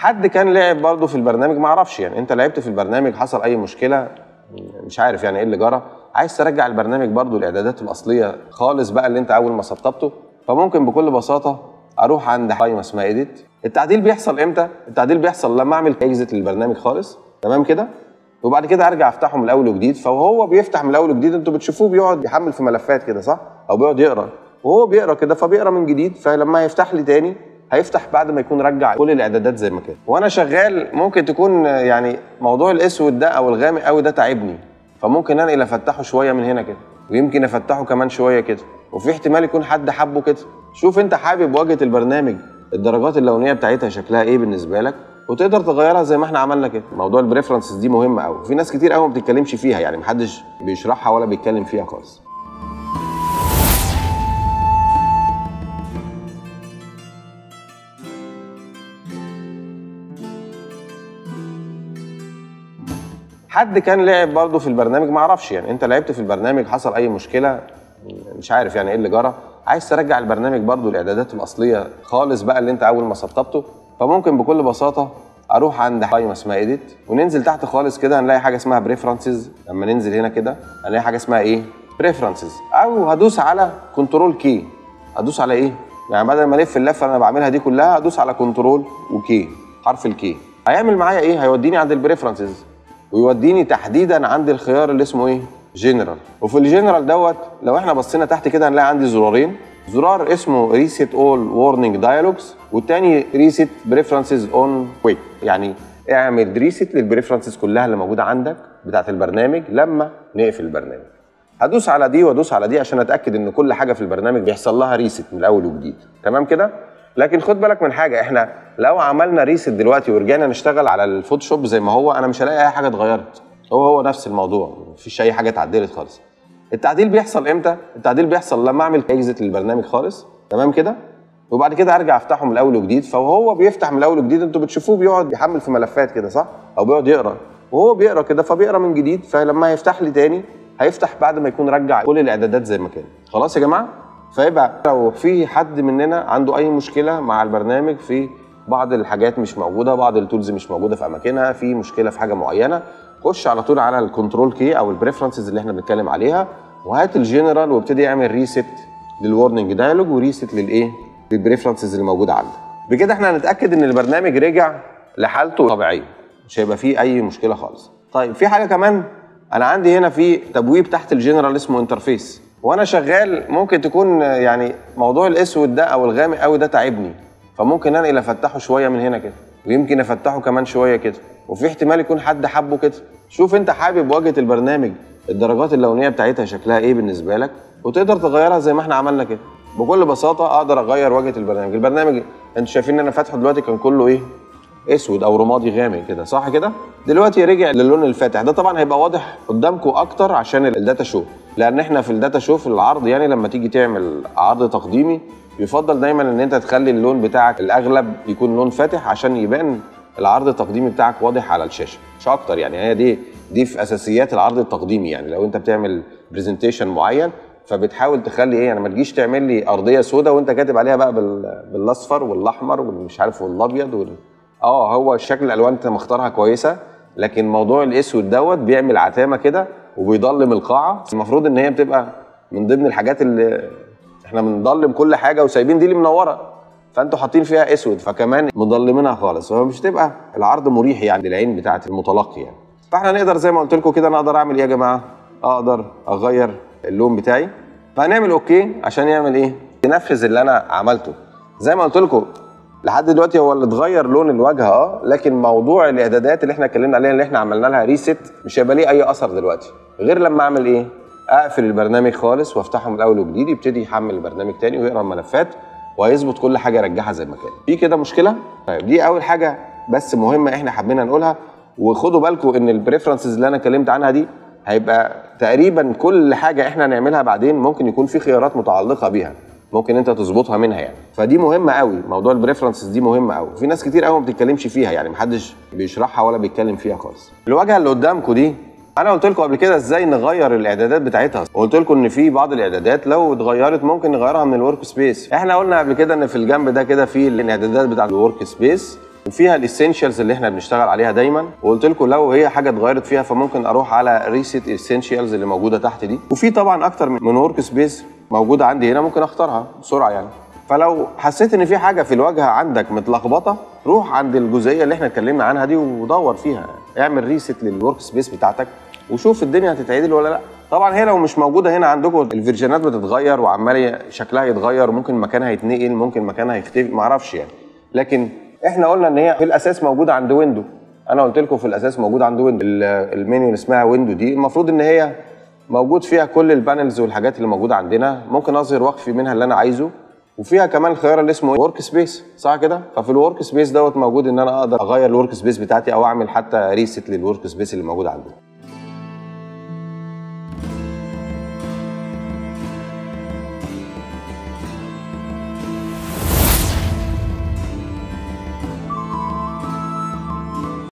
حد كان لعب برضه في البرنامج ما اعرفش يعني انت لعبت في البرنامج حصل اي مشكله مش عارف يعني ايه اللي جرى عايز ترجع البرنامج برضه الاعدادات الاصليه خالص بقى اللي انت اول ما سطبته فممكن بكل بساطه اروح عند قائمه اسمها ايديت التعديل بيحصل امتى التعديل بيحصل لما اعمل اكزيت للبرنامج خالص تمام كده وبعد كده ارجع افتحه من الاول وجديد فهو بيفتح من الاول وجديد انتوا بتشوفوه بيقعد يحمل في ملفات كده صح او بيقعد يقرا وهو بيقرا كده فبيقرا من جديد فلما يفتح لي تاني هيفتح بعد ما يكون رجع كل الاعدادات زي ما كانت وانا شغال ممكن تكون يعني موضوع الاسود ده او الغامق قوي ده تعبني فممكن انقل افتحه شويه من هنا كده ويمكن افتحه كمان شويه كده وفي احتمال يكون حد حبه كده شوف انت حابب واجهه البرنامج الدرجات اللونيه بتاعتها شكلها ايه بالنسبه لك وتقدر تغيرها زي ما احنا عملنا كده موضوع البريفرنسز دي مهمه قوي في ناس كتير قوي ما بتتكلمش فيها يعني محدش بيشرحها ولا بيتكلم فيها خالص حد كان لعب برضه في البرنامج ما اعرفش يعني انت لعبت في البرنامج حصل اي مشكله مش عارف يعني ايه اللي جرى عايز ترجع البرنامج برضه الاعدادات الاصليه خالص بقى اللي انت اول ما سطبته فممكن بكل بساطه اروح عند قائمه اسمها ايديت وننزل تحت خالص كده هنلاقي حاجه اسمها بريفرنسز لما ننزل هنا كده هنلاقي حاجه اسمها ايه بريفرنسز او هدوس على كنترول كي هدوس على ايه يعني بدل ما الف اللفه اللي انا بعملها دي كلها هدوس على كنترول وكي حرف الكي هيعمل معايا ايه هيوديني عند البريفرنسز ويوديني تحديدا عند الخيار اللي اسمه ايه جنرال وفي الجنرال دوت لو احنا بصينا تحت كده هنلاقي عندي زرارين زرار اسمه ريسيت اول وورنينج دايلوجز والتاني ريسيت بريفرنسز اون كويك يعني اعمل ريسيت للبريفرنسز كلها اللي موجوده عندك بتاعت البرنامج لما نقفل البرنامج هدوس على دي وادوس على دي عشان اتاكد ان كل حاجه في البرنامج بيحصل لها ريسيت من الاول وجديد تمام كده لكن خد بالك من حاجه احنا لو عملنا ريسيت دلوقتي ورجعنا نشتغل على الفوتوشوب زي ما هو انا مش هلاقي اي حاجه اتغيرت هو هو نفس الموضوع مفيش اي حاجه اتعدلت خالص التعديل بيحصل امتى التعديل بيحصل لما اعمل اكزيت للبرنامج خالص تمام كده وبعد كده ارجع افتحه من الاول وجديد فهو بيفتح من الاول وجديد انتوا بتشوفوه بيقعد يحمل في ملفات كده صح او بيقعد يقرا وهو بيقرا كده فبيقرا من جديد فلما يفتح لي تاني هيفتح بعد ما يكون رجع كل الاعدادات زي ما كانت خلاص يا جماعه فيبقى لو في حد مننا عنده اي مشكله مع البرنامج في بعض الحاجات مش موجوده بعض التولز مش موجوده في اماكنها في مشكله في حاجه معينه خش على طول على الكنترول كي او البريفرنسز اللي احنا بنتكلم عليها وهات الجنرال وابتدي اعمل ريست للورنينج دايلوج وريست للايه للبريفرنسز اللي موجوده عندك بكده احنا هنتاكد ان البرنامج رجع لحالته طبيعيه مش هيبقى فيه اي مشكله خالص طيب في حاجه كمان انا عندي هنا في تبويب تحت الجنرال اسمه انترفيس وانا شغال ممكن تكون يعني موضوع الاسود ده او الغامق قوي ده تعبني فممكن انقل افتحه شويه من هنا كده ويمكن افتحه كمان شويه كده وفي احتمال يكون حد حبه كده شوف انت حابب واجهه البرنامج الدرجات اللونيه بتاعتها شكلها ايه بالنسبه لك وتقدر تغيرها زي ما احنا عملنا كده بكل بساطه اقدر اغير واجهه البرنامج البرنامج انتوا شايفين ان انا فاتحه دلوقتي كان كله ايه اسود او رمادي غامق كده صح كده دلوقتي رجع للون الفاتح ده طبعا هيبقى واضح قدامكم اكتر عشان الداتا شو لان احنا في الداتا شو في العرض يعني لما تيجي تعمل عرض تقديمي يفضل دايما ان انت تخلي اللون بتاعك الاغلب يكون لون فاتح عشان يبان العرض التقديمي بتاعك واضح على الشاشه مش اكتر يعني هي دي دي في اساسيات العرض التقديمي يعني لو انت بتعمل برزنتيشن معين فبتحاول تخلي ايه يعني ما تجيش تعمل لي ارضيه سوداء وانت كاتب عليها بقى بال... بالاصفر والاحمر والمش عارف والابيض وال... اه هو الشكل الالوان انت مختارها كويسه لكن موضوع الاسود دوت بيعمل عتامه كده وبيضلم القاعه المفروض ان هي بتبقى من ضمن الحاجات اللي احنا بنضلم كل حاجه وسايبين دي اللي منوره فانتوا حاطين فيها اسود فكمان مضلمينها خالص فهو مش تبقى العرض مريح يعني للعين بتاعه المتلقي يعني فاحنا نقدر زي ما قلت لكم كده انا اقدر اعمل ايه يا جماعه اقدر اغير اللون بتاعي فهنعمل اوكي عشان يعمل ايه ينفذ اللي انا عملته زي ما قلت لكم لحد دلوقتي هو اللي اتغير لون الواجهه اه لكن موضوع الاعدادات اللي احنا اتكلمنا عليها اللي احنا عملنا لها ريست مش هيبقى ليه اي اثر دلوقتي غير لما اعمل ايه اقفل البرنامج خالص وافتحه من الاول وجديد يبتدي يحمل البرنامج تاني ويقرا الملفات وهيظبط كل حاجه يرجعها زي ما كانت في كده مشكله طيب دي اول حاجه بس مهمه احنا حبينا نقولها وخدوا بالكم ان البريفرنسز اللي انا اتكلمت عنها دي هيبقى تقريبا كل حاجه احنا هنعملها بعدين ممكن يكون في خيارات متعلقه بيها ممكن انت تظبطها منها يعني فدي مهمه قوي موضوع البريفرنسز دي مهمه قوي في ناس كتير قوي ما بتتكلمش فيها يعني محدش بيشرحها ولا بيتكلم فيها خالص الواجهه اللي قدامكم دي انا قلت لكم قبل كده ازاي نغير الاعدادات بتاعتها قلت لكم ان في بعض الاعدادات لو اتغيرت ممكن نغيرها من الورك سبيس احنا قلنا قبل كده ان في الجنب ده كده في الاعدادات بتاع الورك سبيس وفيها الاسينشالز اللي احنا بنشتغل عليها دايما وقلت لكم لو هي حاجه اتغيرت فيها فممكن اروح على ريسيت اسينشالز اللي موجوده تحت دي وفي طبعا اكتر من ورك سبيس موجوده عندي هنا ممكن اختارها بسرعه يعني فلو حسيت ان في حاجه في الواجهه عندك متلخبطه روح عند الجزئيه اللي احنا اتكلمنا عنها دي ودور فيها اعمل ريست للورك سبيس بتاعتك وشوف الدنيا هتتعدل ولا لا طبعا هي لو مش موجوده هنا عندكم الفيرجنات بتتغير وعمال شكلها يتغير ممكن مكانها يتنقل ممكن مكانها يختفي ما اعرفش يعني لكن احنا قلنا ان هي في الاساس موجوده عند ويندو انا قلت لكم في الاساس موجوده عند ويندو المنيو اللي اسمها ويندو دي المفروض ان هي موجود فيها كل البانلز والحاجات اللي موجوده عندنا ممكن اظهر واخفي منها اللي انا عايزه وفيها كمان الخيار اللي اسمه ورك سبيس صح كده ففي الورك سبيس دوت موجود ان انا اقدر اغير الورك سبيس بتاعتي او اعمل حتى ريست للورك سبيس اللي موجود عندي